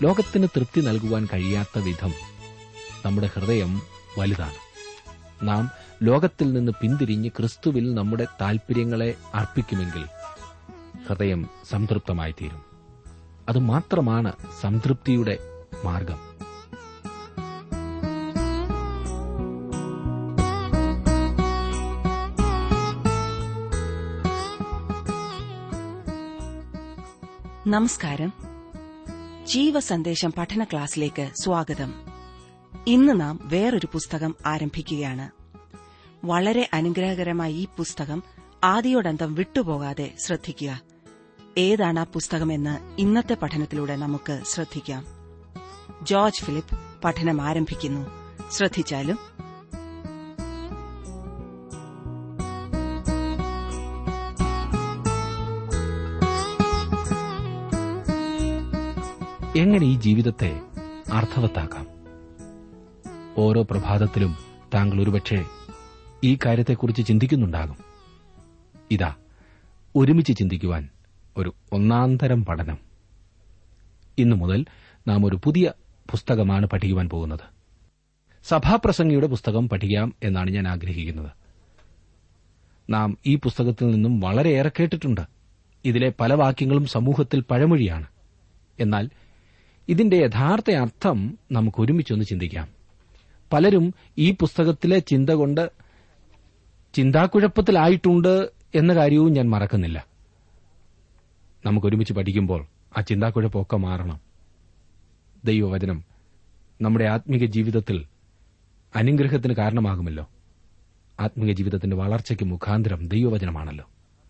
ലോകത്തിന് തൃപ്തി നൽകുവാൻ കഴിയാത്ത വിധം നമ്മുടെ ഹൃദയം വലുതാണ് നാം ലോകത്തിൽ നിന്ന് പിന്തിരിഞ്ഞ് ക്രിസ്തുവിൽ നമ്മുടെ താൽപര്യങ്ങളെ അർപ്പിക്കുമെങ്കിൽ ഹൃദയം സംതൃപ്തമായി തീരും അത് മാത്രമാണ് സംതൃപ്തിയുടെ മാർഗം നമസ്കാരം ജീവസന്ദേശം പഠന ക്ലാസ്സിലേക്ക് സ്വാഗതം ഇന്ന് നാം വേറൊരു പുസ്തകം ആരംഭിക്കുകയാണ് വളരെ അനുഗ്രഹകരമായ ഈ പുസ്തകം ആദിയോടന്തം വിട്ടുപോകാതെ ശ്രദ്ധിക്കുക ഏതാണ് ആ പുസ്തകമെന്ന് ഇന്നത്തെ പഠനത്തിലൂടെ നമുക്ക് ശ്രദ്ധിക്കാം ജോർജ് ഫിലിപ്പ് പഠനം ആരംഭിക്കുന്നു ശ്രദ്ധിച്ചാലും എങ്ങനെ ഈ ജീവിതത്തെ അർത്ഥവത്താക്കാം ഓരോ പ്രഭാതത്തിലും താങ്കൾ ഒരുപക്ഷെ ഈ കാര്യത്തെക്കുറിച്ച് ചിന്തിക്കുന്നുണ്ടാകും ഇതാ ഒരുമിച്ച് ചിന്തിക്കുവാൻ ഒരു ഒന്നാന്തരം പഠനം ഇന്നു മുതൽ നാം ഒരു പുതിയ പുസ്തകമാണ് പഠിക്കുവാൻ പോകുന്നത് സഭാപ്രസംഗിയുടെ പുസ്തകം പഠിക്കാം എന്നാണ് ഞാൻ ആഗ്രഹിക്കുന്നത് നാം ഈ പുസ്തകത്തിൽ നിന്നും വളരെയേറെ കേട്ടിട്ടുണ്ട് ഇതിലെ പല വാക്യങ്ങളും സമൂഹത്തിൽ പഴമൊഴിയാണ് എന്നാൽ ഇതിന്റെ യഥാർത്ഥ അർത്ഥം നമുക്ക് ഒരുമിച്ചൊന്ന് ചിന്തിക്കാം പലരും ഈ പുസ്തകത്തിലെ ചിന്ത കൊണ്ട് ചിന്താക്കുഴപ്പത്തിലായിട്ടുണ്ട് എന്ന കാര്യവും ഞാൻ മറക്കുന്നില്ല നമുക്കൊരുമിച്ച് പഠിക്കുമ്പോൾ ആ ചിന്താക്കുഴപ്പമൊക്കെ മാറണം ദൈവവചനം നമ്മുടെ ആത്മീക ജീവിതത്തിൽ അനുഗ്രഹത്തിന് കാരണമാകുമല്ലോ ആത്മീയ ജീവിതത്തിന്റെ വളർച്ചയ്ക്ക് മുഖാന്തരം ദൈവവചനമാണല്ലോ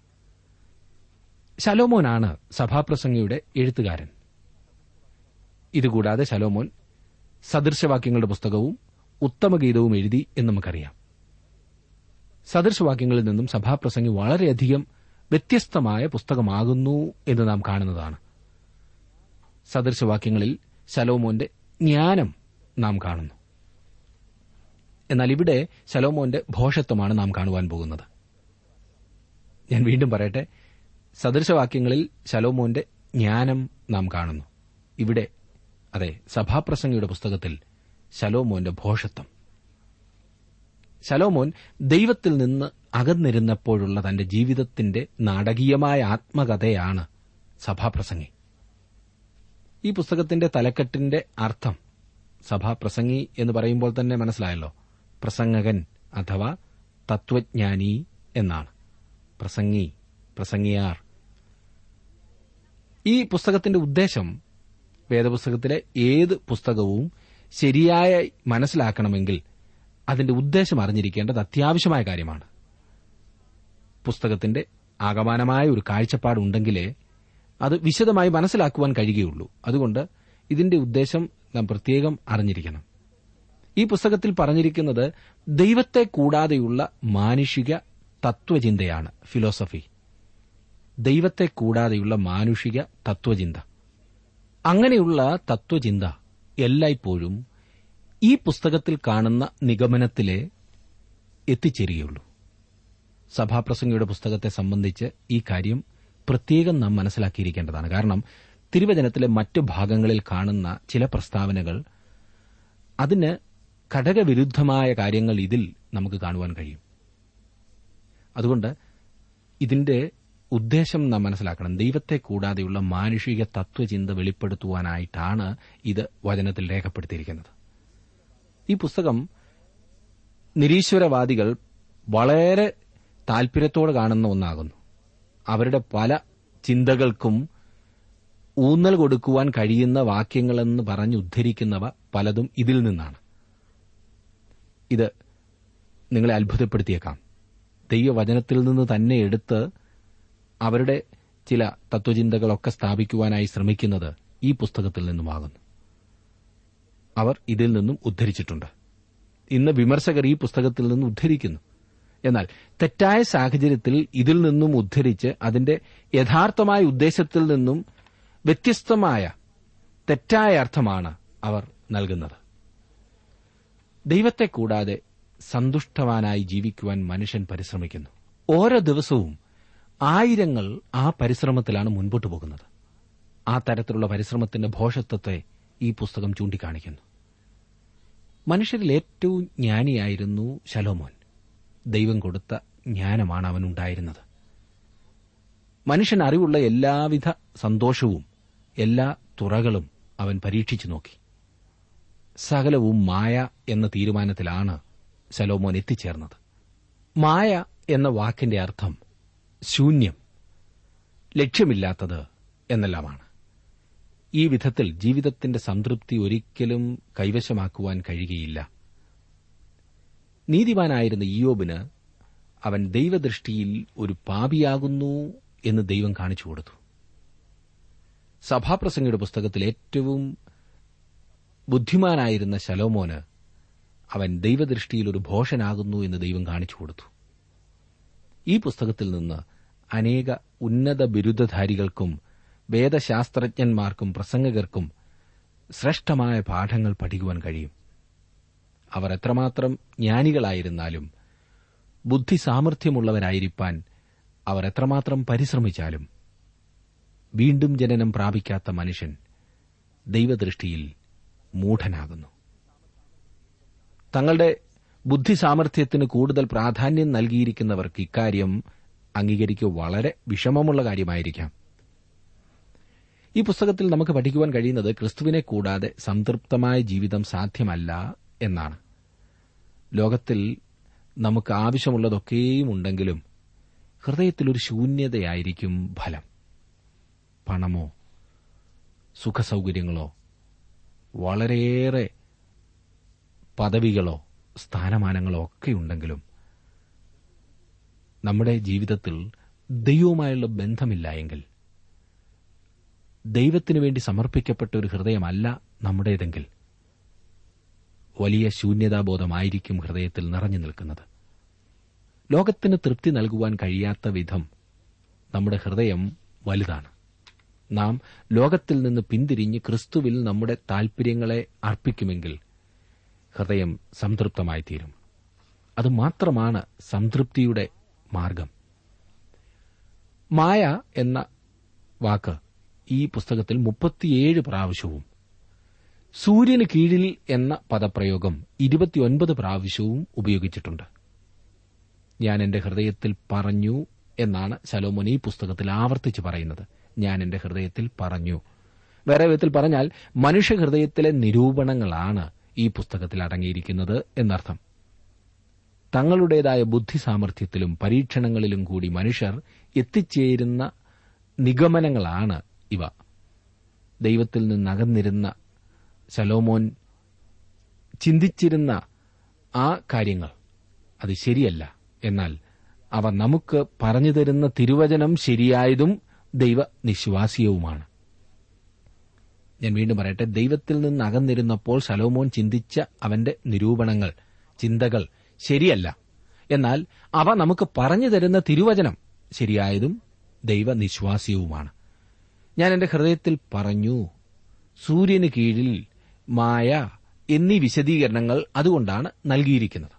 ശലോമോനാണ് സഭാപ്രസംഗിയുടെ എഴുത്തുകാരൻ ഇതുകൂടാതെ ശലോമോൻ സദൃശവാക്യങ്ങളുടെ പുസ്തകവും ഉത്തമഗീതവും എഴുതി എന്ന് നമുക്കറിയാം സദൃശവാക്യങ്ങളിൽ നിന്നും സഭാപ്രസംഗി വളരെയധികം വ്യത്യസ്തമായ പുസ്തകമാകുന്നു എന്ന് നാം കാണുന്നതാണ് സദൃശവാക്യങ്ങളിൽ ശലോമോന്റെ ജ്ഞാനം നാം കാണുന്നു എന്നാൽ ഇവിടെ ശലോമോന്റെ ഭോഷത്വമാണ് നാം കാണുവാൻ പോകുന്നത് ഞാൻ വീണ്ടും പറയട്ടെ സദൃശവാക്യങ്ങളിൽ ശലോമോന്റെ ജ്ഞാനം നാം കാണുന്നു ഇവിടെ അതെ സഭാപ്രസംഗിയുടെ പുസ്തകത്തിൽ ശലോമോന്റെ ഭോഷത്വം ശലോമോൻ ദൈവത്തിൽ നിന്ന് അകന്നിരുന്നപ്പോഴുള്ള തന്റെ ജീവിതത്തിന്റെ നാടകീയമായ ആത്മകഥയാണ് സഭാപ്രസംഗി ഈ പുസ്തകത്തിന്റെ തലക്കെട്ടിന്റെ അർത്ഥം സഭാപ്രസംഗി എന്ന് പറയുമ്പോൾ തന്നെ മനസ്സിലായല്ലോ പ്രസംഗകൻ അഥവാ തത്വജ്ഞാനി എന്നാണ് പ്രസംഗി പ്രസംഗിയാർ ഈ പുസ്തകത്തിന്റെ ഉദ്ദേശം വേദപുസ്തകത്തിലെ ഏത് പുസ്തകവും ശരിയായി മനസ്സിലാക്കണമെങ്കിൽ അതിന്റെ ഉദ്ദേശം അറിഞ്ഞിരിക്കേണ്ടത് അത്യാവശ്യമായ കാര്യമാണ് പുസ്തകത്തിന്റെ ആകമാനമായ ഒരു കാഴ്ചപ്പാടുണ്ടെങ്കിലേ അത് വിശദമായി മനസ്സിലാക്കുവാൻ കഴിയുകയുള്ളൂ അതുകൊണ്ട് ഇതിന്റെ ഉദ്ദേശം നാം പ്രത്യേകം അറിഞ്ഞിരിക്കണം ഈ പുസ്തകത്തിൽ പറഞ്ഞിരിക്കുന്നത് ദൈവത്തെ കൂടാതെയുള്ള മാനുഷിക തത്വചിന്തയാണ് ഫിലോസഫി ദൈവത്തെ കൂടാതെയുള്ള മാനുഷിക തത്വചിന്ത അങ്ങനെയുള്ള തത്വചിന്ത എല്ലായ്പ്പോഴും ഈ പുസ്തകത്തിൽ കാണുന്ന നിഗമനത്തിലെ എത്തിച്ചേരുകയുള്ളൂ സഭാപ്രസംഗിയുടെ പുസ്തകത്തെ സംബന്ധിച്ച് ഈ കാര്യം പ്രത്യേകം നാം മനസ്സിലാക്കിയിരിക്കേണ്ടതാണ് കാരണം തിരുവചനത്തിലെ മറ്റു ഭാഗങ്ങളിൽ കാണുന്ന ചില പ്രസ്താവനകൾ അതിന് ഘടകവിരുദ്ധമായ കാര്യങ്ങൾ ഇതിൽ നമുക്ക് കാണുവാൻ കഴിയും അതുകൊണ്ട് ഇതിന്റെ ഉദ്ദേശം നാം മനസ്സിലാക്കണം ദൈവത്തെ കൂടാതെയുള്ള മാനുഷിക തത്വചിന്ത വെളിപ്പെടുത്തുവാനായിട്ടാണ് ഇത് വചനത്തിൽ രേഖപ്പെടുത്തിയിരിക്കുന്നത് ഈ പുസ്തകം നിരീശ്വരവാദികൾ വളരെ താൽപര്യത്തോടെ കാണുന്ന ഒന്നാകുന്നു അവരുടെ പല ചിന്തകൾക്കും ഊന്നൽ കൊടുക്കുവാൻ കഴിയുന്ന വാക്യങ്ങളെന്ന് പറഞ്ഞ് ഉദ്ധരിക്കുന്നവ പലതും ഇതിൽ നിന്നാണ് ഇത് നിങ്ങളെ അത്ഭുതപ്പെടുത്തിയേക്കാം ദൈവവചനത്തിൽ നിന്ന് തന്നെ എടുത്ത് അവരുടെ ചില തത്വചിന്തകളൊക്കെ സ്ഥാപിക്കുവാനായി ശ്രമിക്കുന്നത് ഈ പുസ്തകത്തിൽ നിന്നുമാകുന്നു അവർ ഇതിൽ നിന്നും ഉദ്ധരിച്ചിട്ടുണ്ട് ഇന്ന് വിമർശകർ ഈ പുസ്തകത്തിൽ നിന്ന് ഉദ്ധരിക്കുന്നു എന്നാൽ തെറ്റായ സാഹചര്യത്തിൽ ഇതിൽ നിന്നും ഉദ്ധരിച്ച് അതിന്റെ യഥാർത്ഥമായ ഉദ്ദേശത്തിൽ നിന്നും വ്യത്യസ്തമായ തെറ്റായ അർത്ഥമാണ് അവർ നൽകുന്നത് ദൈവത്തെ കൂടാതെ സന്തുഷ്ടവാനായി ജീവിക്കുവാൻ മനുഷ്യൻ പരിശ്രമിക്കുന്നു ഓരോ ദിവസവും ആയിരങ്ങൾ ആ പരിശ്രമത്തിലാണ് മുൻപോട്ടു പോകുന്നത് ആ തരത്തിലുള്ള പരിശ്രമത്തിന്റെ ഭോഷത്വത്തെ ഈ പുസ്തകം ചൂണ്ടിക്കാണിക്കുന്നു മനുഷ്യരിൽ ഏറ്റവും ജ്ഞാനിയായിരുന്നു ശലോമോൻ ദൈവം കൊടുത്ത ജ്ഞാനമാണ് അവനുണ്ടായിരുന്നത് മനുഷ്യൻ അറിവുള്ള എല്ലാവിധ സന്തോഷവും എല്ലാ തുറകളും അവൻ പരീക്ഷിച്ചു നോക്കി സകലവും മായ എന്ന തീരുമാനത്തിലാണ് ശലോമോൻ എത്തിച്ചേർന്നത് മായ എന്ന വാക്കിന്റെ അർത്ഥം ശൂന്യം ലക്ഷ്യമില്ലാത്തത് എന്നെല്ലാമാണ് ഈ വിധത്തിൽ ജീവിതത്തിന്റെ സംതൃപ്തി ഒരിക്കലും കൈവശമാക്കുവാൻ കഴിയുകയില്ല നീതിമാനായിരുന്ന ഇയോബിന് അവൻ ദൈവദൃഷ്ടിയിൽ ഒരു പാപിയാകുന്നു എന്ന് ദൈവം കാണിച്ചു കൊടുത്തു സഭാപ്രസംഗയുടെ പുസ്തകത്തിൽ ഏറ്റവും ബുദ്ധിമാനായിരുന്ന ശലോമോന് അവൻ ദൈവദൃഷ്ടിയിൽ ഒരു ഭോഷനാകുന്നു എന്ന് ദൈവം കാണിച്ചു കൊടുത്തു ഈ പുസ്തകത്തിൽ നിന്ന് അനേക ഉന്നത ബിരുദധാരികൾക്കും വേദശാസ്ത്രജ്ഞന്മാർക്കും പ്രസംഗകർക്കും ശ്രേഷ്ഠമായ പാഠങ്ങൾ പഠിക്കുവാൻ കഴിയും അവർ എത്രമാത്രം ജ്ഞാനികളായിരുന്നാലും ബുദ്ധി സാമർഥ്യമുള്ളവരായിരിക്കാൻ അവർ എത്രമാത്രം പരിശ്രമിച്ചാലും വീണ്ടും ജനനം പ്രാപിക്കാത്ത മനുഷ്യൻ ദൈവദൃഷ്ടിയിൽ മൂഢനാകുന്നു തങ്ങളുടെ ബുദ്ധി സാമർഥ്യത്തിന് കൂടുതൽ പ്രാധാന്യം നൽകിയിരിക്കുന്നവർക്ക് ഇക്കാര്യം അംഗീകരിക്കുക വളരെ വിഷമമുള്ള കാര്യമായിരിക്കാം ഈ പുസ്തകത്തിൽ നമുക്ക് പഠിക്കുവാൻ കഴിയുന്നത് ക്രിസ്തുവിനെ കൂടാതെ സംതൃപ്തമായ ജീവിതം സാധ്യമല്ല എന്നാണ് ലോകത്തിൽ നമുക്ക് ആവശ്യമുള്ളതൊക്കെയും ഉണ്ടെങ്കിലും ഹൃദയത്തിലൊരു ശൂന്യതയായിരിക്കും ഫലം പണമോ സുഖസൗകര്യങ്ങളോ വളരെയേറെ പദവികളോ സ്ഥാനമാനങ്ങളോ ഒക്കെ ഉണ്ടെങ്കിലും നമ്മുടെ ജീവിതത്തിൽ ദൈവവുമായുള്ള ബന്ധമില്ല എങ്കിൽ ദൈവത്തിനു വേണ്ടി സമർപ്പിക്കപ്പെട്ട ഒരു ഹൃദയമല്ല നമ്മുടേതെങ്കിൽ വലിയ ശൂന്യതാബോധമായിരിക്കും ഹൃദയത്തിൽ നിറഞ്ഞു നിൽക്കുന്നത് ലോകത്തിന് തൃപ്തി നൽകുവാൻ കഴിയാത്ത വിധം നമ്മുടെ ഹൃദയം വലുതാണ് നാം ലോകത്തിൽ നിന്ന് പിന്തിരിഞ്ഞ് ക്രിസ്തുവിൽ നമ്മുടെ താൽപര്യങ്ങളെ അർപ്പിക്കുമെങ്കിൽ ഹൃദയം സംതൃപ്തമായിത്തീരും അത് മാത്രമാണ് സംതൃപ്തിയുടെ മാർഗം മായ എന്ന വാക്ക് ഈ പുസ്തകത്തിൽ മുപ്പത്തിയേഴ് പ്രാവശ്യവും സൂര്യന് കീഴിൽ എന്ന പദപ്രയോഗം ഇരുപത്തിയൊൻപത് പ്രാവശ്യവും ഉപയോഗിച്ചിട്ടുണ്ട് ഞാൻ എന്റെ ഹൃദയത്തിൽ പറഞ്ഞു എന്നാണ് ശലോമോൻ ഈ പുസ്തകത്തിൽ ആവർത്തിച്ച് പറയുന്നത് ഞാൻ എന്റെ ഹൃദയത്തിൽ പറഞ്ഞു വേറെ വിധത്തിൽ പറഞ്ഞാൽ മനുഷ്യഹൃദയത്തിലെ നിരൂപണങ്ങളാണ് ഈ പുസ്തകത്തിൽ അടങ്ങിയിരിക്കുന്നത് എന്നർത്ഥം തങ്ങളുടേതായ ബുദ്ധി സാമർഥ്യത്തിലും പരീക്ഷണങ്ങളിലും കൂടി മനുഷ്യർ എത്തിച്ചേരുന്ന നിഗമനങ്ങളാണ് ഇവ ദൈവത്തിൽ നിന്നകന്നിരുന്ന ശലോമോൻ ചിന്തിച്ചിരുന്ന ആ കാര്യങ്ങൾ അത് ശരിയല്ല എന്നാൽ അവ നമുക്ക് പറഞ്ഞു തരുന്ന തിരുവചനം ശരിയായതും ദൈവ നിശ്വാസീയവുമാണ് ഞാൻ വീണ്ടും പറയട്ടെ ദൈവത്തിൽ നിന്ന് അകന്നിരുന്നപ്പോൾ ശലോമോൻ ചിന്തിച്ച അവന്റെ നിരൂപണങ്ങൾ ചിന്തകൾ ശരിയല്ല എന്നാൽ അവ നമുക്ക് പറഞ്ഞു തരുന്ന തിരുവചനം ശരിയായതും ദൈവനിശ്വാസ്യവുമാണ് ഞാൻ എന്റെ ഹൃദയത്തിൽ പറഞ്ഞു സൂര്യന് കീഴിൽ മായ എന്നീ വിശദീകരണങ്ങൾ അതുകൊണ്ടാണ് നൽകിയിരിക്കുന്നത്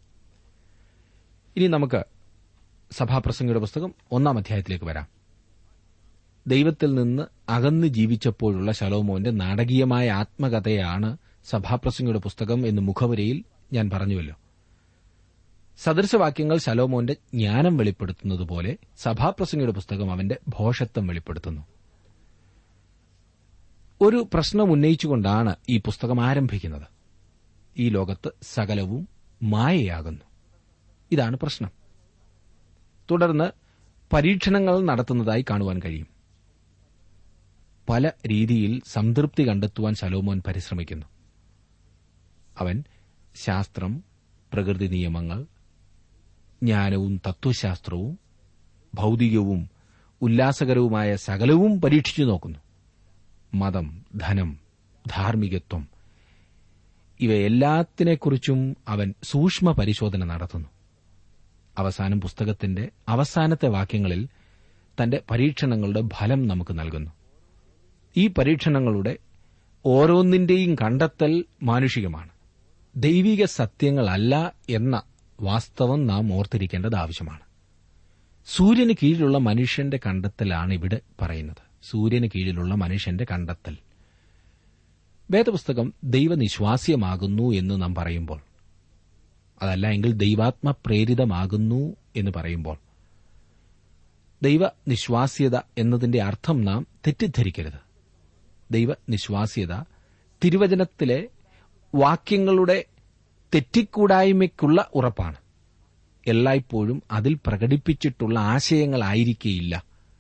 ഇനി നമുക്ക് സഭാപ്രസംഗയുടെ പുസ്തകം ഒന്നാം അധ്യായത്തിലേക്ക് വരാം ദൈവത്തിൽ നിന്ന് അകന്ന് ജീവിച്ചപ്പോഴുള്ള ശലോമോന്റെ നാടകീയമായ ആത്മകഥയാണ് സഭാപ്രസംഗയുടെ പുസ്തകം എന്ന് മുഖവരയിൽ ഞാൻ പറഞ്ഞുവല്ലോ സദൃശവാക്യങ്ങൾ ശലോമോന്റെ ജ്ഞാനം വെളിപ്പെടുത്തുന്നതുപോലെ സഭാപ്രസംഗയുടെ പുസ്തകം അവന്റെ ഭോഷത്വം വെളിപ്പെടുത്തുന്നു ഒരു പ്രശ്നം ഉന്നയിച്ചുകൊണ്ടാണ് ഈ പുസ്തകം ആരംഭിക്കുന്നത് ഈ ലോകത്ത് സകലവും മായയാകുന്നു ഇതാണ് പ്രശ്നം തുടർന്ന് പരീക്ഷണങ്ങൾ നടത്തുന്നതായി കാണുവാൻ കഴിയും പല രീതിയിൽ സംതൃപ്തി കണ്ടെത്തുവാൻ ശലോമോൻ പരിശ്രമിക്കുന്നു അവൻ ശാസ്ത്രം പ്രകൃതി നിയമങ്ങൾ ജ്ഞാനവും തത്വശാസ്ത്രവും ഭൗതികവും ഉല്ലാസകരവുമായ സകലവും പരീക്ഷിച്ചു നോക്കുന്നു മതം ധനം ധാർമ്മികത്വം ഇവയെല്ലാത്തിനെക്കുറിച്ചും അവൻ സൂക്ഷ്മ പരിശോധന നടത്തുന്നു അവസാനം പുസ്തകത്തിന്റെ അവസാനത്തെ വാക്യങ്ങളിൽ തന്റെ പരീക്ഷണങ്ങളുടെ ഫലം നമുക്ക് നൽകുന്നു ഈ പരീക്ഷണങ്ങളുടെ ഓരോന്നിന്റെയും കണ്ടെത്തൽ മാനുഷികമാണ് ദൈവിക സത്യങ്ങളല്ല എന്ന വാസ്തവം നാം ഓർത്തിരിക്കേണ്ടത് ആവശ്യമാണ് സൂര്യന് കീഴിലുള്ള മനുഷ്യന്റെ കണ്ടെത്തലാണ് ഇവിടെ പറയുന്നത് സൂര്യന് കീഴിലുള്ള മനുഷ്യന്റെ കണ്ടെത്തൽ വേദപുസ്തകം ദൈവനിശ്വാസ്യമാകുന്നു എന്ന് നാം പറയുമ്പോൾ അതല്ല എങ്കിൽ ദൈവാത്മപ്രേരിതമാകുന്നു എന്ന് പറയുമ്പോൾ ദൈവനിശ്വാസ്യത എന്നതിന്റെ അർത്ഥം നാം തെറ്റിദ്ധരിക്കരുത് ദൈവനിശ്വാസ്യത തിരുവചനത്തിലെ വാക്യങ്ങളുടെ തെറ്റിക്കൂടായ്മയ്ക്കുള്ള ഉറപ്പാണ് എല്ലായ്പ്പോഴും അതിൽ പ്രകടിപ്പിച്ചിട്ടുള്ള ആശയങ്ങളായിരിക്കേയില്ല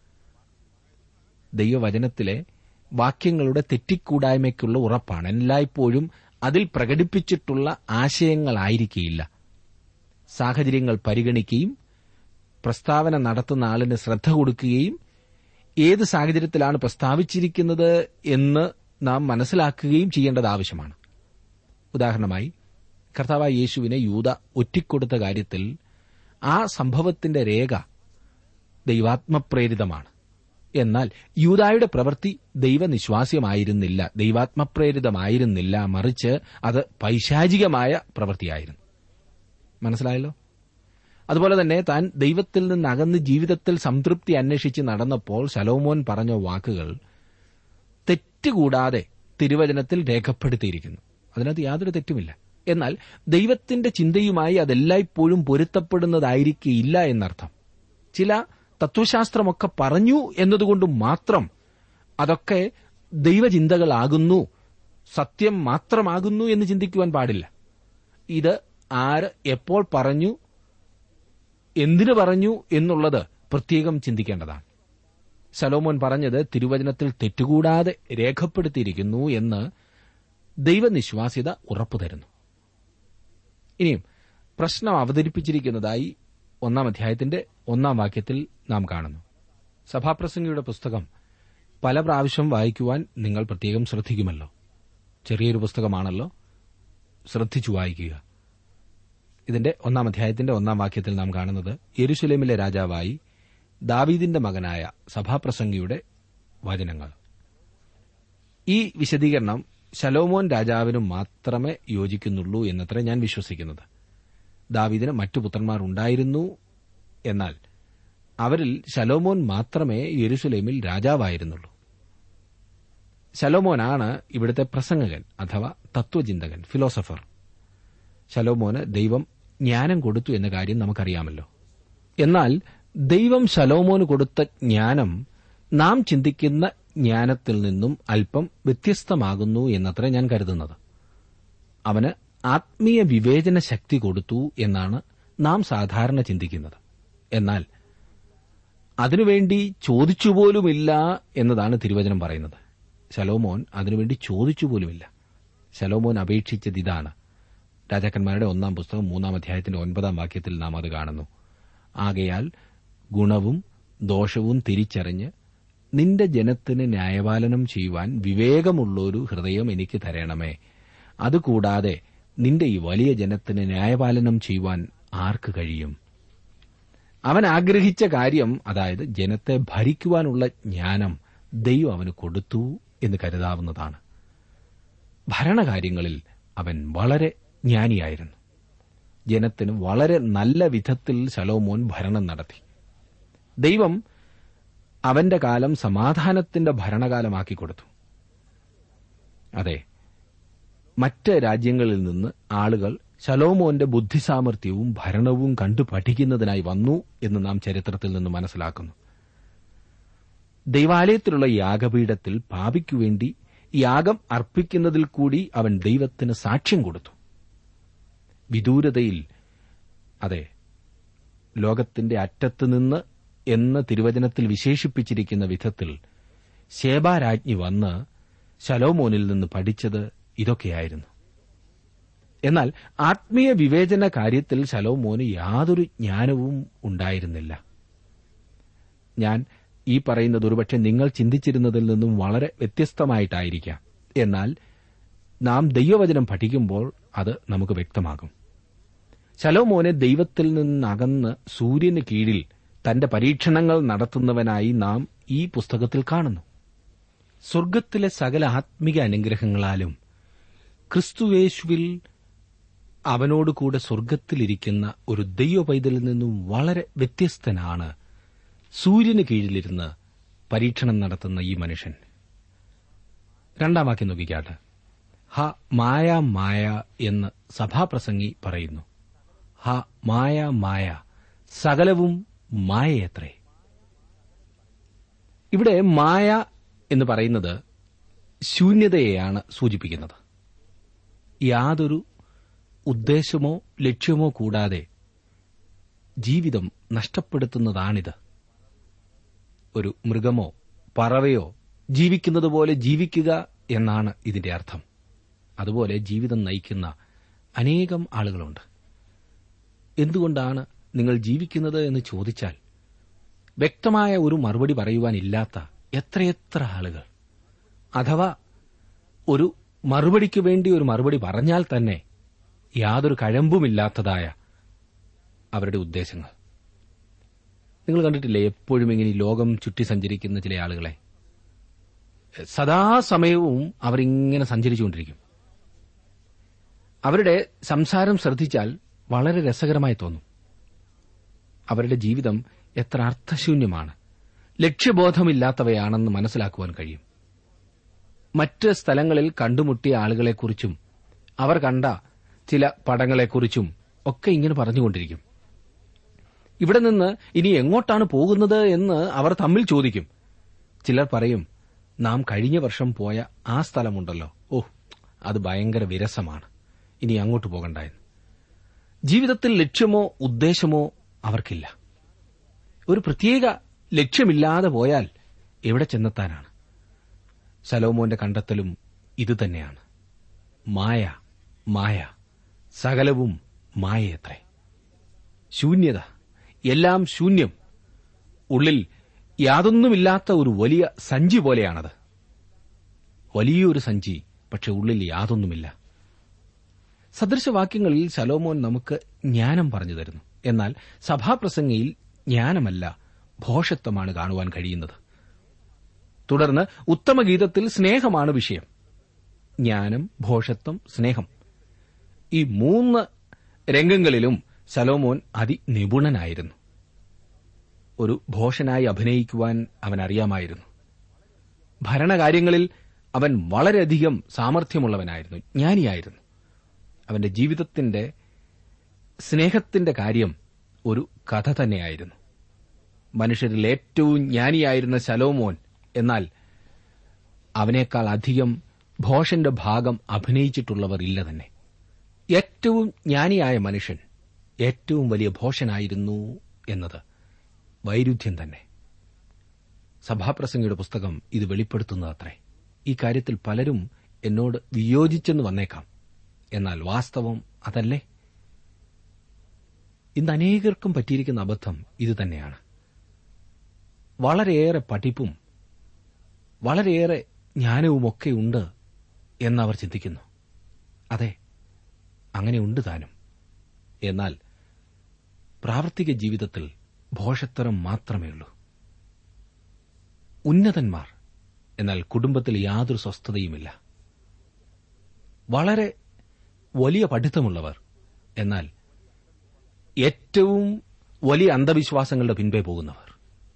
ദൈവവചനത്തിലെ വാക്യങ്ങളുടെ തെറ്റിക്കൂടായ്മയ്ക്കുള്ള ഉറപ്പാണ് എല്ലായ്പ്പോഴും അതിൽ പ്രകടിപ്പിച്ചിട്ടുള്ള ആശയങ്ങളായിരിക്കേയില്ല സാഹചര്യങ്ങൾ പരിഗണിക്കുകയും പ്രസ്താവന നടത്തുന്ന ആളിന് ശ്രദ്ധ കൊടുക്കുകയും ഏത് സാഹചര്യത്തിലാണ് പ്രസ്താവിച്ചിരിക്കുന്നത് എന്ന് നാം മനസ്സിലാക്കുകയും ചെയ്യേണ്ടത് ആവശ്യമാണ് ഉദാഹരണമായി കർത്താവായ യേശുവിനെ യൂത ഒറ്റിക്കൊടുത്ത കാര്യത്തിൽ ആ സംഭവത്തിന്റെ രേഖ ദൈവാത്മപ്രേരിതമാണ് എന്നാൽ യൂതായുടെ പ്രവൃത്തി ദൈവനിശ്വാസ്യമായിരുന്നില്ല ദൈവാത്മപ്രേരിതമായിരുന്നില്ല മറിച്ച് അത് പൈശാചികമായ പ്രവൃത്തിയായിരുന്നു മനസ്സിലായല്ലോ അതുപോലെ തന്നെ താൻ ദൈവത്തിൽ നിന്ന് അകന്ന് ജീവിതത്തിൽ സംതൃപ്തി അന്വേഷിച്ച് നടന്നപ്പോൾ ശലോമോൻ പറഞ്ഞ വാക്കുകൾ തെറ്റുകൂടാതെ തിരുവചനത്തിൽ രേഖപ്പെടുത്തിയിരിക്കുന്നു അതിനകത്ത് യാതൊരു തെറ്റുമില്ല എന്നാൽ ദൈവത്തിന്റെ ചിന്തയുമായി അതെല്ലായ്പ്പോഴും പൊരുത്തപ്പെടുന്നതായിരിക്കില്ല എന്നർത്ഥം ചില തത്വശാസ്ത്രമൊക്കെ പറഞ്ഞു എന്നതുകൊണ്ട് മാത്രം അതൊക്കെ ദൈവചിന്തകളാകുന്നു സത്യം മാത്രമാകുന്നു എന്ന് ചിന്തിക്കുവാൻ പാടില്ല ഇത് ആര് എപ്പോൾ പറഞ്ഞു എന്തിനു പറഞ്ഞു എന്നുള്ളത് പ്രത്യേകം ചിന്തിക്കേണ്ടതാണ് സലോമോൻ പറഞ്ഞത് തിരുവചനത്തിൽ തെറ്റുകൂടാതെ രേഖപ്പെടുത്തിയിരിക്കുന്നു എന്ന് ദൈവനിശ്വാസ്യത ഉറപ്പുതരുന്നു ഇനിയും പ്രശ്നം അവതരിപ്പിച്ചിരിക്കുന്നതായി ഒന്നാം അധ്യായത്തിന്റെ ഒന്നാം വാക്യത്തിൽ നാം കാണുന്നു സഭാപ്രസംഗിയുടെ പുസ്തകം പല പ്രാവശ്യം വായിക്കുവാൻ നിങ്ങൾ പ്രത്യേകം ശ്രദ്ധിക്കുമല്ലോ ചെറിയൊരു പുസ്തകമാണല്ലോ ശ്രദ്ധിച്ചു വായിക്കുക ഇതിന്റെ ഒന്നാം അധ്യായത്തിന്റെ ഒന്നാം വാക്യത്തിൽ നാം കാണുന്നത് യെരുശലേമിലെ രാജാവായി ദാവീദിന്റെ മകനായ സഭാപ്രസംഗിയുടെ വചനങ്ങൾ ഈ വിശദീകരണം ശലോമോൻ രാജാവിനും മാത്രമേ യോജിക്കുന്നുള്ളൂ എന്നത്ര ഞാൻ വിശ്വസിക്കുന്നത് ദാവീദിന് മറ്റു പുത്രന്മാർ ഉണ്ടായിരുന്നു എന്നാൽ അവരിൽ ശലോമോൻ മാത്രമേ യെരുസലേമിൽ രാജാവായിരുന്നുള്ളൂ ശലോമോനാണ് ഇവിടുത്തെ പ്രസംഗകൻ അഥവാ തത്വചിന്തകൻ ഫിലോസഫർ ശലോമോന് ദൈവം ജ്ഞാനം കൊടുത്തു എന്ന കാര്യം നമുക്കറിയാമല്ലോ എന്നാൽ ദൈവം ശലോമോന് കൊടുത്ത ജ്ഞാനം നാം ചിന്തിക്കുന്ന ജ്ഞാനത്തിൽ നിന്നും അല്പം വ്യത്യസ്തമാകുന്നു എന്നത്ര ഞാൻ കരുതുന്നത് അവന് ആത്മീയ വിവേചന ശക്തി കൊടുത്തു എന്നാണ് നാം സാധാരണ ചിന്തിക്കുന്നത് എന്നാൽ അതിനുവേണ്ടി ചോദിച്ചുപോലുമില്ല എന്നതാണ് തിരുവചനം പറയുന്നത് ശലോമോൻ അതിനുവേണ്ടി ചോദിച്ചുപോലുമില്ല ശലോമോൻ അപേക്ഷിച്ചത് ഇതാണ് രാജാക്കന്മാരുടെ ഒന്നാം പുസ്തകം മൂന്നാം അധ്യായത്തിന്റെ ഒൻപതാം വാക്യത്തിൽ നാം അത് കാണുന്നു ആകയാൽ ഗുണവും ദോഷവും തിരിച്ചറിഞ്ഞ് നിന്റെ ജനത്തിന് ന്യായപാലനം ചെയ്യുവാൻ വിവേകമുള്ളൊരു ഹൃദയം എനിക്ക് തരണമേ അതുകൂടാതെ നിന്റെ ഈ വലിയ ജനത്തിന് ന്യായപാലനം ചെയ്യുവാൻ ആർക്ക് കഴിയും അവൻ ആഗ്രഹിച്ച കാര്യം അതായത് ജനത്തെ ഭരിക്കുവാനുള്ള ജ്ഞാനം ദൈവം അവന് കൊടുത്തു എന്ന് കരുതാവുന്നതാണ് ഭരണകാര്യങ്ങളിൽ അവൻ വളരെ ജ്ഞാനിയായിരുന്നു ജനത്തിന് വളരെ നല്ല വിധത്തിൽ ശലോമോൻ ഭരണം നടത്തി ദൈവം അവന്റെ കാലം സമാധാനത്തിന്റെ ഭരണകാലമാക്കി കൊടുത്തു അതെ മറ്റ് രാജ്യങ്ങളിൽ നിന്ന് ആളുകൾ ശലോമോന്റെ ബുദ്ധിസാമർഥ്യവും ഭരണവും കണ്ടു പഠിക്കുന്നതിനായി വന്നു എന്ന് നാം ചരിത്രത്തിൽ നിന്ന് മനസ്സിലാക്കുന്നു ദൈവാലയത്തിലുള്ള യാഗപീഠത്തിൽ പാപിക്കുവേണ്ടി യാഗം അർപ്പിക്കുന്നതിൽ കൂടി അവൻ ദൈവത്തിന് സാക്ഷ്യം കൊടുത്തു വിദൂരതയിൽ അതെ ലോകത്തിന്റെ അറ്റത്തുനിന്ന് എന്ന് തിരുവചനത്തിൽ വിശേഷിപ്പിച്ചിരിക്കുന്ന വിധത്തിൽ ശേബാരാജ്ഞി വന്ന് ശലോമോനിൽ നിന്ന് പഠിച്ചത് ഇതൊക്കെയായിരുന്നു എന്നാൽ ആത്മീയ വിവേചന കാര്യത്തിൽ ശലോമോന് യാതൊരു ജ്ഞാനവും ഉണ്ടായിരുന്നില്ല ഞാൻ ഈ പറയുന്നത് ഒരുപക്ഷെ നിങ്ങൾ ചിന്തിച്ചിരുന്നതിൽ നിന്നും വളരെ വ്യത്യസ്തമായിട്ടായിരിക്കാം എന്നാൽ നാം ദൈവവചനം പഠിക്കുമ്പോൾ അത് നമുക്ക് വ്യക്തമാകും ശലോമോനെ ദൈവത്തിൽ നിന്നകന്ന് സൂര്യന് കീഴിൽ തന്റെ പരീക്ഷണങ്ങൾ നടത്തുന്നവനായി നാം ഈ പുസ്തകത്തിൽ കാണുന്നു സ്വർഗത്തിലെ സകല ആത്മിക അനുഗ്രഹങ്ങളാലും ക്രിസ്തുവേശുവിൽ അവനോടുകൂടെ സ്വർഗത്തിലിരിക്കുന്ന ഒരു ദൈവ പൈതലിൽ നിന്നും വളരെ വ്യത്യസ്തനാണ് സൂര്യന് കീഴിലിരുന്ന് പരീക്ഷണം നടത്തുന്ന ഈ മനുഷ്യൻ രണ്ടാം വാക്യം നോക്കിക്കാട്ടെ ഹ മായ മായ എന്ന് സഭാപ്രസംഗി പറയുന്നു ഹ മായ മായ സകലവും മായയത്രേ ഇവിടെ മായ എന്ന് പറയുന്നത് ശൂന്യതയെയാണ് സൂചിപ്പിക്കുന്നത് യാതൊരു ഉദ്ദേശമോ ലക്ഷ്യമോ കൂടാതെ ജീവിതം നഷ്ടപ്പെടുത്തുന്നതാണിത് ഒരു മൃഗമോ പറവയോ ജീവിക്കുന്നത് പോലെ ജീവിക്കുക എന്നാണ് ഇതിന്റെ അർത്ഥം അതുപോലെ ജീവിതം നയിക്കുന്ന അനേകം ആളുകളുണ്ട് എന്തുകൊണ്ടാണ് നിങ്ങൾ ജീവിക്കുന്നത് എന്ന് ചോദിച്ചാൽ വ്യക്തമായ ഒരു മറുപടി പറയുവാനില്ലാത്ത എത്രയെത്ര ആളുകൾ അഥവാ ഒരു മറുപടിക്ക് വേണ്ടി ഒരു മറുപടി പറഞ്ഞാൽ തന്നെ യാതൊരു കഴമ്പുമില്ലാത്തതായ അവരുടെ ഉദ്ദേശങ്ങൾ നിങ്ങൾ കണ്ടിട്ടില്ലേ എപ്പോഴും ഇങ്ങനെ ഈ ലോകം ചുറ്റി സഞ്ചരിക്കുന്ന ചില ആളുകളെ സദാസമയവും അവരിങ്ങനെ സഞ്ചരിച്ചുകൊണ്ടിരിക്കും അവരുടെ സംസാരം ശ്രദ്ധിച്ചാൽ വളരെ രസകരമായി തോന്നും അവരുടെ ജീവിതം എത്ര അർത്ഥശൂന്യമാണ് ലക്ഷ്യബോധമില്ലാത്തവയാണെന്ന് മനസ്സിലാക്കുവാൻ കഴിയും മറ്റ് സ്ഥലങ്ങളിൽ കണ്ടുമുട്ടിയ ആളുകളെക്കുറിച്ചും അവർ കണ്ട ചില പടങ്ങളെക്കുറിച്ചും ഒക്കെ ഇങ്ങനെ പറഞ്ഞുകൊണ്ടിരിക്കും ഇവിടെ നിന്ന് ഇനി എങ്ങോട്ടാണ് പോകുന്നത് എന്ന് അവർ തമ്മിൽ ചോദിക്കും ചിലർ പറയും നാം കഴിഞ്ഞ വർഷം പോയ ആ സ്ഥലമുണ്ടല്ലോ ഓ അത് ഭയങ്കര വിരസമാണ് ഇനി അങ്ങോട്ട് പോകണ്ടായെന്ന് ജീവിതത്തിൽ ലക്ഷ്യമോ ഉദ്ദേശമോ അവർക്കില്ല ഒരു പ്രത്യേക ലക്ഷ്യമില്ലാതെ പോയാൽ എവിടെ ചെന്നെത്താനാണ് സലോമോന്റെ കണ്ടെത്തലും ഇതുതന്നെയാണ് മായ മായ സകലവും മായയത്രേ ശൂന്യത എല്ലാം ശൂന്യം ഉള്ളിൽ യാതൊന്നുമില്ലാത്ത ഒരു വലിയ സഞ്ചി പോലെയാണത് വലിയൊരു സഞ്ചി പക്ഷെ ഉള്ളിൽ യാതൊന്നുമില്ല സദൃശവാക്യങ്ങളിൽ ശലോമോൻ നമുക്ക് ജ്ഞാനം പറഞ്ഞു തരുന്നു എന്നാൽ സഭാപ്രസംഗയിൽ ജ്ഞാനമല്ല ഭോഷത്വമാണ് കാണുവാൻ കഴിയുന്നത് തുടർന്ന് ഉത്തമഗീതത്തിൽ സ്നേഹമാണ് വിഷയം ജ്ഞാനം ഭോഷത്വം സ്നേഹം ഈ മൂന്ന് രംഗങ്ങളിലും സലോമോൻ അതിനിപുണനായിരുന്നു ഒരു ഭോഷനായി അഭിനയിക്കുവാൻ അവൻ അറിയാമായിരുന്നു ഭരണകാര്യങ്ങളിൽ അവൻ വളരെയധികം സാമർഥ്യമുള്ളവനായിരുന്നു ജ്ഞാനിയായിരുന്നു അവന്റെ ജീവിതത്തിന്റെ സ്നേഹത്തിന്റെ കാര്യം ഒരു കഥ തന്നെയായിരുന്നു മനുഷ്യരിൽ ഏറ്റവും ജ്ഞാനിയായിരുന്ന ശലോമോൻ എന്നാൽ അവനേക്കാൾ അധികം ഭോഷന്റെ ഭാഗം അഭിനയിച്ചിട്ടുള്ളവർ ഇല്ല തന്നെ ഏറ്റവും ജ്ഞാനിയായ മനുഷ്യൻ ഏറ്റവും വലിയ ഭോഷനായിരുന്നു എന്നത് വൈരുദ്ധ്യം തന്നെ സഭാപ്രസംഗിയുടെ പുസ്തകം ഇത് വെളിപ്പെടുത്തുന്നതത്രേ ഈ കാര്യത്തിൽ പലരും എന്നോട് വിയോജിച്ചെന്ന് വന്നേക്കാം എന്നാൽ വാസ്തവം അതല്ലേ ഇന്ന് അനേകർക്കും പറ്റിയിരിക്കുന്ന അബദ്ധം ഇതുതന്നെയാണ് വളരെയേറെ പഠിപ്പും വളരെയേറെ ജ്ഞാനവുമൊക്കെ ഉണ്ട് എന്നവർ ചിന്തിക്കുന്നു അതെ അങ്ങനെ ഉണ്ട് താനും എന്നാൽ പ്രാവർത്തിക ജീവിതത്തിൽ ഭോഷത്തരം മാത്രമേ ഉള്ളൂ ഉന്നതന്മാർ എന്നാൽ കുടുംബത്തിൽ യാതൊരു സ്വസ്ഥതയുമില്ല വളരെ വലിയ പഠിത്തമുള്ളവർ എന്നാൽ ഏറ്റവും വലിയ അന്ധവിശ്വാസങ്ങളുടെ പിൻപേ പോകുന്നവർ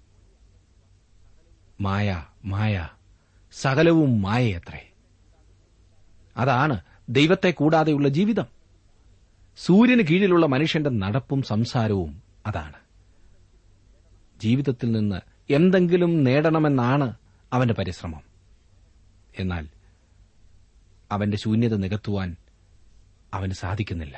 മായ മായ സകലവും മായയത്രേ അതാണ് ദൈവത്തെ കൂടാതെയുള്ള ജീവിതം സൂര്യന് കീഴിലുള്ള മനുഷ്യന്റെ നടപ്പും സംസാരവും അതാണ് ജീവിതത്തിൽ നിന്ന് എന്തെങ്കിലും നേടണമെന്നാണ് അവന്റെ പരിശ്രമം എന്നാൽ അവന്റെ ശൂന്യത നികത്തുവാൻ അവന് സാധിക്കുന്നില്ല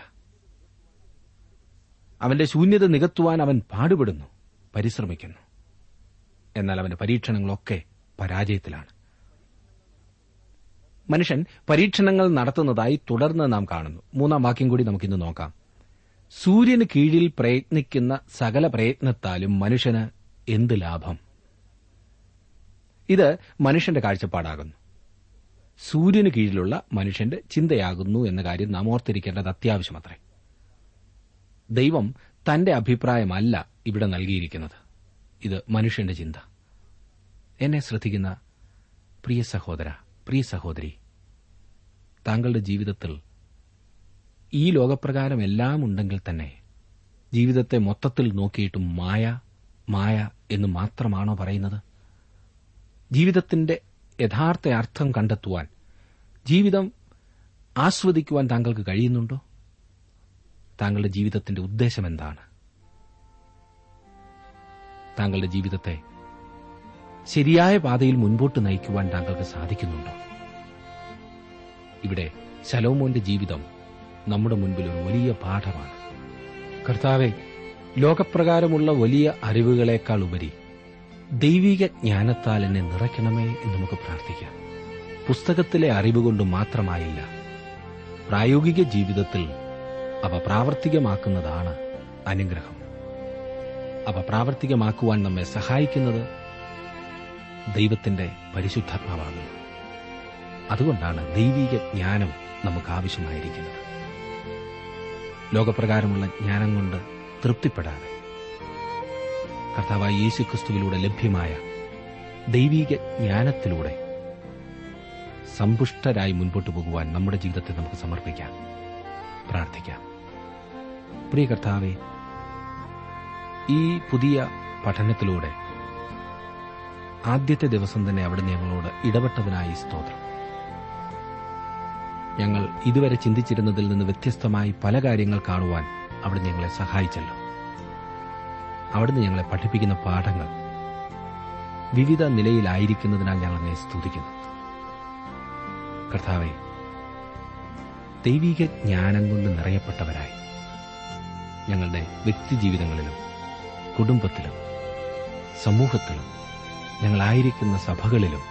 അവന്റെ ശൂന്യത നികത്തുവാൻ അവൻ പാടുപെടുന്നു പരിശ്രമിക്കുന്നു എന്നാൽ അവന്റെ പരീക്ഷണങ്ങളൊക്കെ പരാജയത്തിലാണ് മനുഷ്യൻ പരീക്ഷണങ്ങൾ നടത്തുന്നതായി തുടർന്ന് നാം കാണുന്നു മൂന്നാം വാക്യം കൂടി നമുക്കിന്ന് നോക്കാം സൂര്യന് കീഴിൽ പ്രയത്നിക്കുന്ന സകല പ്രയത്നത്താലും മനുഷ്യന് എന്ത് ലാഭം ഇത് മനുഷ്യന്റെ കാഴ്ചപ്പാടാകുന്നു സൂര്യന് കീഴിലുള്ള മനുഷ്യന്റെ ചിന്തയാകുന്നു എന്ന കാര്യം നാം ഓർത്തിരിക്കേണ്ടത് അത്യാവശ്യമത്രേ ദൈവം തന്റെ അഭിപ്രായമല്ല ഇവിടെ നൽകിയിരിക്കുന്നത് ഇത് മനുഷ്യന്റെ ചിന്ത എന്നെ ശ്രദ്ധിക്കുന്ന പ്രിയ സഹോദര പ്രിയ സഹോദരി താങ്കളുടെ ജീവിതത്തിൽ ഈ ലോകപ്രകാരം എല്ലാം ഉണ്ടെങ്കിൽ തന്നെ ജീവിതത്തെ മൊത്തത്തിൽ നോക്കിയിട്ടും മായ മായ എന്ന് മാത്രമാണോ പറയുന്നത് ജീവിതത്തിന്റെ യഥാർത്ഥ അർത്ഥം കണ്ടെത്തുവാൻ ജീവിതം ആസ്വദിക്കുവാൻ താങ്കൾക്ക് കഴിയുന്നുണ്ടോ താങ്കളുടെ ജീവിതത്തിന്റെ ഉദ്ദേശം എന്താണ് താങ്കളുടെ ജീവിതത്തെ ശരിയായ പാതയിൽ മുൻപോട്ട് നയിക്കുവാൻ താങ്കൾക്ക് സാധിക്കുന്നുണ്ടോ ഇവിടെ ശലോമോന്റെ ജീവിതം നമ്മുടെ മുൻപിൽ ഒരു വലിയ പാഠമാണ് കർത്താവെ ലോകപ്രകാരമുള്ള വലിയ അറിവുകളെക്കാൾ ഉപരി ദൈവിക ജ്ഞാനത്താൽ എന്നെ നിറയ്ക്കണമേ എന്ന് നമുക്ക് പ്രാർത്ഥിക്കാം പുസ്തകത്തിലെ അറിവ് കൊണ്ട് മാത്രമായില്ല പ്രായോഗിക ജീവിതത്തിൽ അവ പ്രാവർത്തികമാക്കുന്നതാണ് അനുഗ്രഹം അവ പ്രാവർത്തികമാക്കുവാൻ നമ്മെ സഹായിക്കുന്നത് ദൈവത്തിന്റെ പരിശുദ്ധാത്മാവാകുന്നു അതുകൊണ്ടാണ് ദൈവിക ജ്ഞാനം നമുക്ക് ആവശ്യമായിരിക്കുന്നത് ലോകപ്രകാരമുള്ള ജ്ഞാനം കൊണ്ട് തൃപ്തിപ്പെടാതെ കർത്താവായ യേശു ക്രിസ്തുവിലൂടെ ലഭ്യമായ ദൈവിക ജ്ഞാനത്തിലൂടെ സമ്പുഷ്ടരായി മുൻപോട്ട് പോകുവാൻ നമ്മുടെ ജീവിതത്തെ നമുക്ക് സമർപ്പിക്കാം പ്രാർത്ഥിക്കാം പ്രിയ കർത്താവെ ഈ പുതിയ പഠനത്തിലൂടെ ആദ്യത്തെ ദിവസം തന്നെ അവിടെ ഞങ്ങളോട് ഇടപെട്ടതിനായി സ്തോത്രം ഞങ്ങൾ ഇതുവരെ ചിന്തിച്ചിരുന്നതിൽ നിന്ന് വ്യത്യസ്തമായി പല കാര്യങ്ങൾ കാണുവാൻ അവിടെ ഞങ്ങളെ സഹായിച്ചല്ലോ അവിടുന്ന് ഞങ്ങളെ പഠിപ്പിക്കുന്ന പാഠങ്ങൾ വിവിധ നിലയിലായിരിക്കുന്നതിനാൽ ഞങ്ങൾ അങ്ങേ സ്തുതിക്കുന്നു കർത്താവെ ദൈവിക ജ്ഞാനം കൊണ്ട് നിറയപ്പെട്ടവരായി ഞങ്ങളുടെ വ്യക്തിജീവിതങ്ങളിലും കുടുംബത്തിലും സമൂഹത്തിലും ഞങ്ങളായിരിക്കുന്ന സഭകളിലും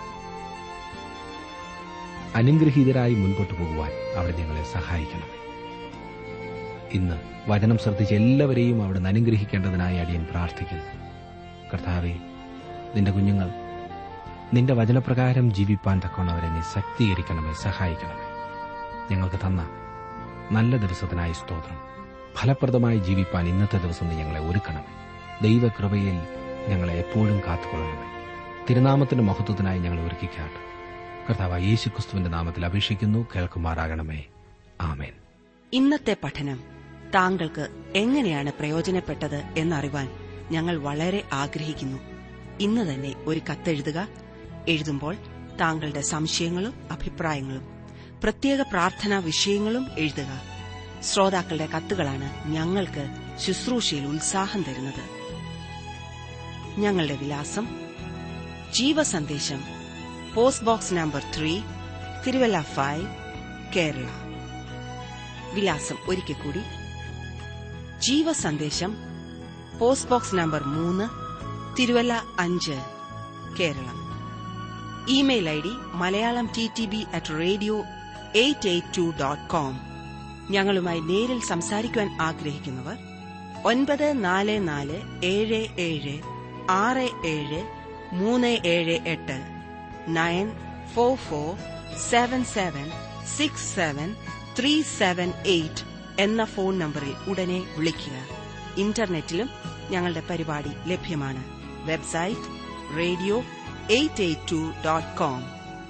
അനുഗ്രഹീതരായി മുൻപോട്ട് പോകുവാൻ അവിടെ ഞങ്ങളെ സഹായിക്കണമേ ഇന്ന് വചനം ശ്രദ്ധിച്ച് എല്ലാവരെയും അവിടെ അനുഗ്രഹിക്കേണ്ടതിനായി അടിയൻ പ്രാർത്ഥിക്കുന്നു കർത്താവെ നിന്റെ കുഞ്ഞുങ്ങൾ നിന്റെ വചനപ്രകാരം ജീവിപ്പാൻ തക്കവണ്ണവരെ നീ ശക്തീകരിക്കണമേ സഹായിക്കണമേ ഞങ്ങൾക്ക് തന്ന നല്ല ദിവസത്തിനായി സ്തോത്രം ഫലപ്രദമായി ജീവിപ്പാൻ ഇന്നത്തെ ദിവസം നീ ഞങ്ങളെ ഒരുക്കണമേ ദൈവകൃപയിൽ ഞങ്ങളെ എപ്പോഴും കാത്തുകൊള്ളണമേ തിരുനാമത്തിന്റെ മഹത്വത്തിനായി ഞങ്ങൾ ഒരുക്കിക്കാട്ട് കർത്താവ് യേശുക്രിസ്തുവിന്റെ നാമത്തിൽ അപേക്ഷിക്കുന്നു കേൾക്കുമാറാകണമേ ആമേൻ ഇന്നത്തെ പഠനം താങ്കൾക്ക് എങ്ങനെയാണ് പ്രയോജനപ്പെട്ടത് എന്നറിവാൻ ഞങ്ങൾ വളരെ ആഗ്രഹിക്കുന്നു ഇന്ന് തന്നെ ഒരു കത്തെഴുതുക എഴുതുമ്പോൾ താങ്കളുടെ സംശയങ്ങളും അഭിപ്രായങ്ങളും പ്രത്യേക പ്രാർത്ഥനാ വിഷയങ്ങളും എഴുതുക ശ്രോതാക്കളുടെ കത്തുകളാണ് ഞങ്ങൾക്ക് ശുശ്രൂഷയിൽ ഉത്സാഹം തരുന്നത് ഞങ്ങളുടെ വിലാസം Jeevasandesham post box number three Thiruvalla five Kerala വിലാസം ഒരിക്കൽ കൂടി ജീവസന്ദേശം പോസ്റ്റ് ബോക്സ് നമ്പർ മൂന്ന് തിരുവല്ല അഞ്ച് കേരളം email I D Malayalam T T B at radio eight eight two dot com ഞങ്ങളുമായി നേരിൽ സംസാരിക്കുവാൻ ആഗ്രഹിക്കുന്നവർ ഒൻപത് നാല് നാല് ഏഴ് ഏഴ് ആറ് ഏഴ് മൂന്ന് ഏഴ് എട്ട് nine four four seven seven six seven three seven eight എന്ന ഫോൺ നമ്പറിൽ ഉടനെ വിളിക്കുക ഇന്റർനെറ്റിലും ഞങ്ങളുടെ പരിപാടി ലഭ്യമാണ് website radio eight eight two dot com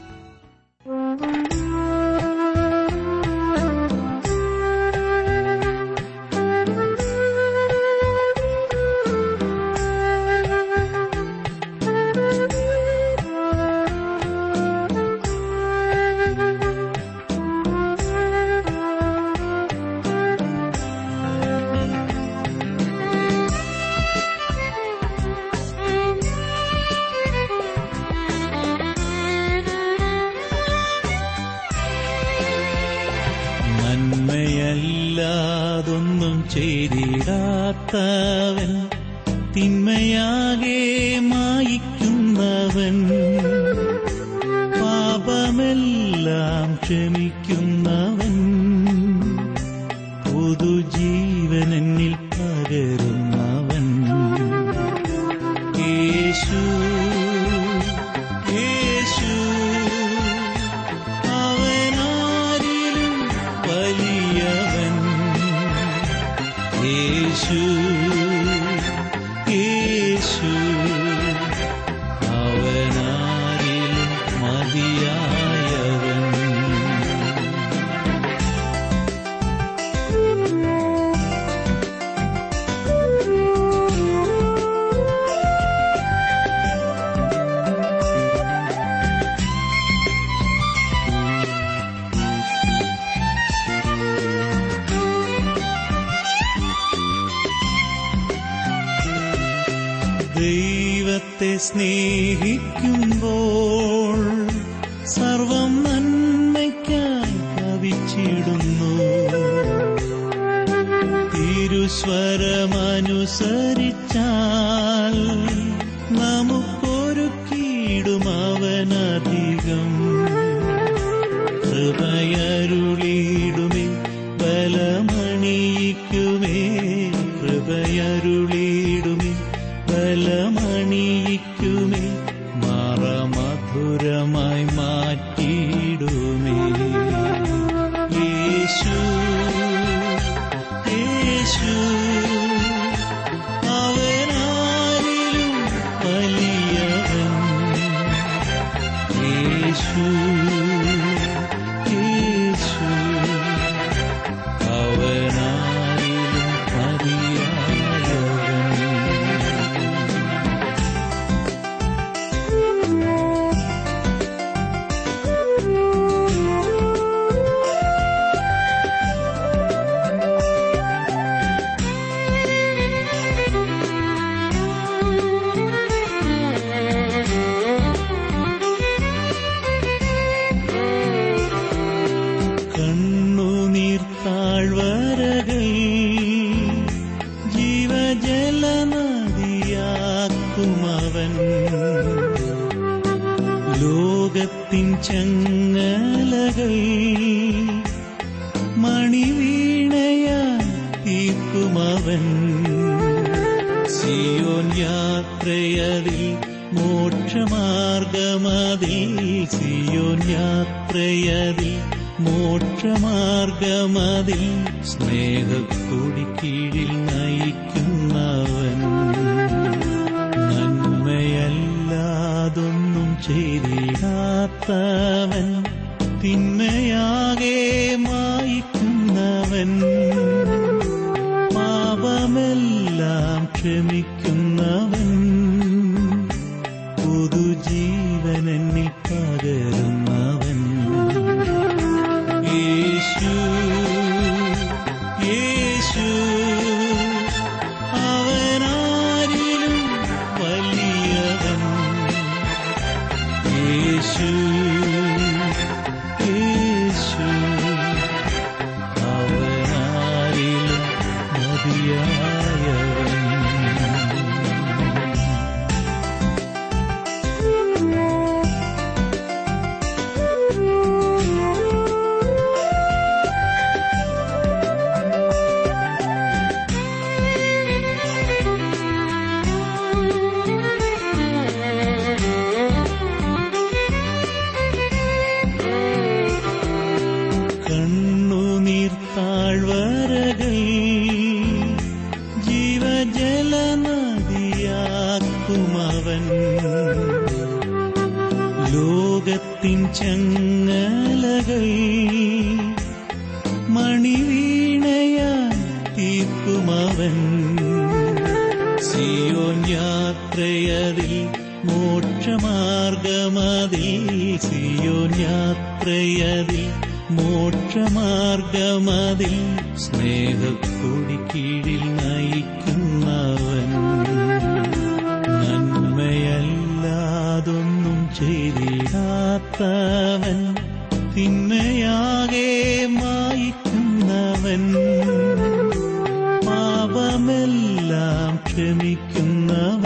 നന്മയല്ലാതൊന്നും ചെയ്തിടാത്തവൻ തിന്മയാകെ മായിക്കുന്നവൻ പാപമെല്ലാം ക്ഷമിക്കുന്നവൻ പുതുജീവനെന്നിൽ പകരുന്നവൻ യേശു യേശു അവനാരിലും വലിയവൻ യേശു യേശു അവനാരിലും മതിയായവൻ ദൈവത്തെ സ്നേഹിക്കുമ്പോൾ സർവം നന്മയ്ക്കായി ഭവിച്ചിടുന്നു തിരുസ്വരമനുസരിച്ചാൽ നമുക്കൊരു കീടുമവനധികം കൃപയരുളിയിടുമേ ബലമണിയിക്കുമേ കൃപയരുളിയിടുമേ ബലമണിയിക്കുമേ മാറമധുരമായി മാറ്റിയിടുമേ യേശു യേശു അവനാരിലും വലിയവൻ യേശു യേശു അവനാരിലും മതിയായവൻ കണ്ണുനീർ താഴ്വരകൾ ജീവജലനദിയാക്കുമവൻ ലോകത്തിൻ ചങ്ങലകൾ മണിവീണയാ തീർക്കുമവൻ സിയോൻ യാത്രയതിൽ മോക്ഷമാർഗമതിൽ സിയോൻ യാത്രയതിൽ മോക്ഷമാർഗമതിൽ സ്നേഹക്കൊടിക്കീഴിൽ നയിക്കുന്നവൻ നന്മയല്ലാതൊന്നും ചെയ്തിടാത്തവൻ തിന്മയാകെ മായിക്കുന്നവൻ പാപമെല്ലാം ക്ഷമിക്കുന്നവൻ പുതുജീവനെന്നിൽ പകരുന്നവൻ യേശു യേശു അവനാരിലും വലിയവൻ യേശു യേശു അവനാരിലും മതിയായവൻ കണ്ണുനീർ താഴ്വരകൾ ജീവജലനദിയാക്കുമവൻ ലോകത്തിൻ ചങ്ങലകൾ മണിവീണയാ തീർക്കുമവൻ സിയോൻ യാത്രയതിൽ മോക്ഷമാർഗമതിൽ സിയോൻ യാത്രയതിൽ മോക്ഷമാർഗമതിൽ സ്നേഹക്കൊടിക്കീഴിൽ നയിക്കുന്നവൻ നന്മയല്ലാതൊന്നും ചെയ്തിടാത്തവൻ തിന്മയാകെ മായിക്കുന്നവൻ പാപമെല്ലാം ക്ഷമിക്കുന്നവൻ